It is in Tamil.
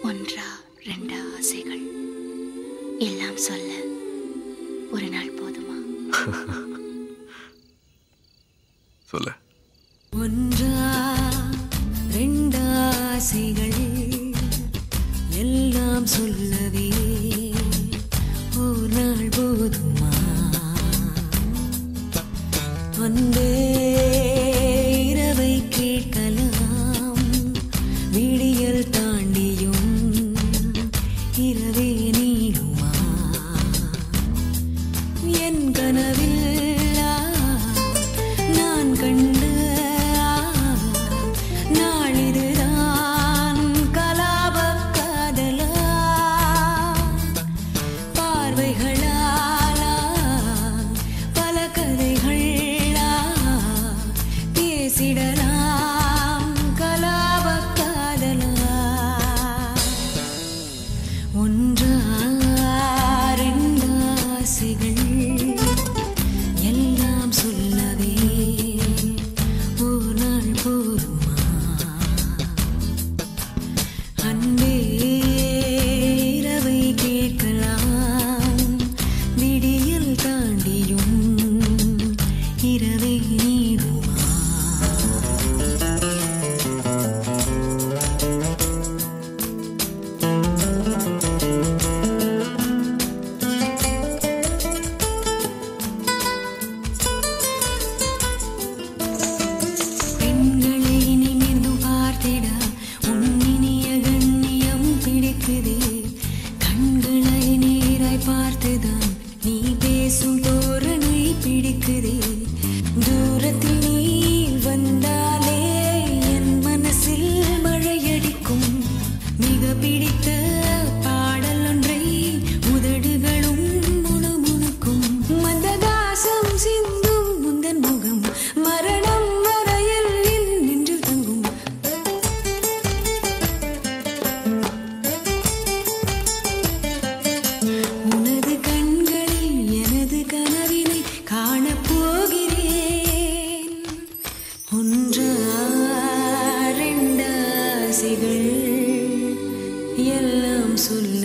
ஒன்றா ரெண்டா ஆசைகள் எல்லாம் சொல்ல ஒரு நாள் போதுமா சொல்ல ஒன்றா ரெண்டாசைகள் எல்லாம் சொல்லவே ஒரு நாள் போதுமா அன்பே இரவை கேட்கலாம் விடியல் தாண்டியும் இரவே நீடுமா என் கனவில் ஆ, நான் கண்ட ஆ, நாளிதுதான் கலாபக் காதலா பார்வைகளாலா பல கதைகளா பேசிடலாம் கலாபக் காதலா ஒன்றா ரெண்டாசைகள் எல்லாம் சொல்லவே ஒரு நாள் போதுமா அன்பே இரவை கேட்கலாம் விடியல் தாண்டியும் இரவை நீடுமா பெண்களை நிமிர்ந்து பார்த்திட உன்னினிய கண்ணியம் பிடிக்குதே கண்களை நேராய் பார்த்துதான் நீ பேசும் தோரணை பிடிக்குதே தூரத்தில் நீ வந்தாலே என் மனசில் மழையடிக்கும் மிக பிடித்த பாடல் ஒன்றை உதடுகளும் முணுமுணுக்கும் மந்தகாசம் சிந்தும் முந்தன் முகம் மரணம் வரையில் என் நெஞ்சில் தங்கும் உனது கண்களில் எனது கனவினை காணப் போகிறேன் ஒன்றா ரெண்டாசைகள் எல்லாம் சொல்ல